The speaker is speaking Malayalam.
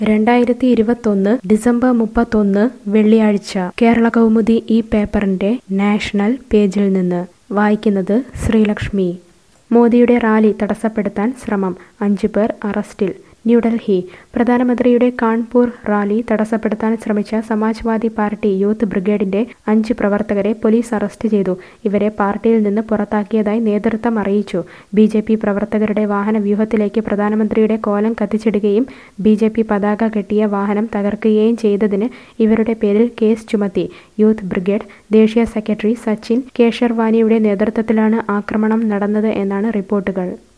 രണ്ടായിരത്തി ഇരുപത്തൊന്ന് ഡിസംബർ മുപ്പത്തൊന്ന് വെള്ളിയാഴ്ച കേരള കൗമുദി ഈ പേപ്പറിന്റെ നാഷണൽ പേജിൽ നിന്ന് വായിക്കുന്നത് ശ്രീലക്ഷ്മി മോദിയുടെ റാലി തടസ്സപ്പെടുത്താൻ ശ്രമം അഞ്ചു പേർ അറസ്റ്റിൽ ന്യൂഡൽഹി പ്രധാനമന്ത്രിയുടെ കാൺപൂർ റാലി തടസ്സപ്പെടുത്താൻ ശ്രമിച്ച സമാജ്വാദി പാർട്ടി യൂത്ത് ബ്രിഗേഡിന്റെ അഞ്ച് പ്രവർത്തകരെ പോലീസ് അറസ്റ്റ് ചെയ്തു ഇവരെ പാർട്ടിയിൽ നിന്ന് പുറത്താക്കിയതായി നേതൃത്വം അറിയിച്ചു ബി ജെ പി പ്രവർത്തകരുടെ വാഹന വ്യൂഹത്തിലേക്ക് പ്രധാനമന്ത്രിയുടെ കോലം കത്തിച്ചിടുകയും ബി ജെ പി പതാക കെട്ടിയ വാഹനം തകർക്കുകയും ചെയ്തതിന് ഇവരുടെ പേരിൽ കേസ് ചുമത്തി യൂത്ത് ബ്രിഗേഡ് ദേശീയ സെക്രട്ടറി സച്ചിൻ കേശർവാനിയുടെ നേതൃത്വത്തിലാണ് ആക്രമണം നടന്നത് എന്നാണ് റിപ്പോർട്ടുകൾ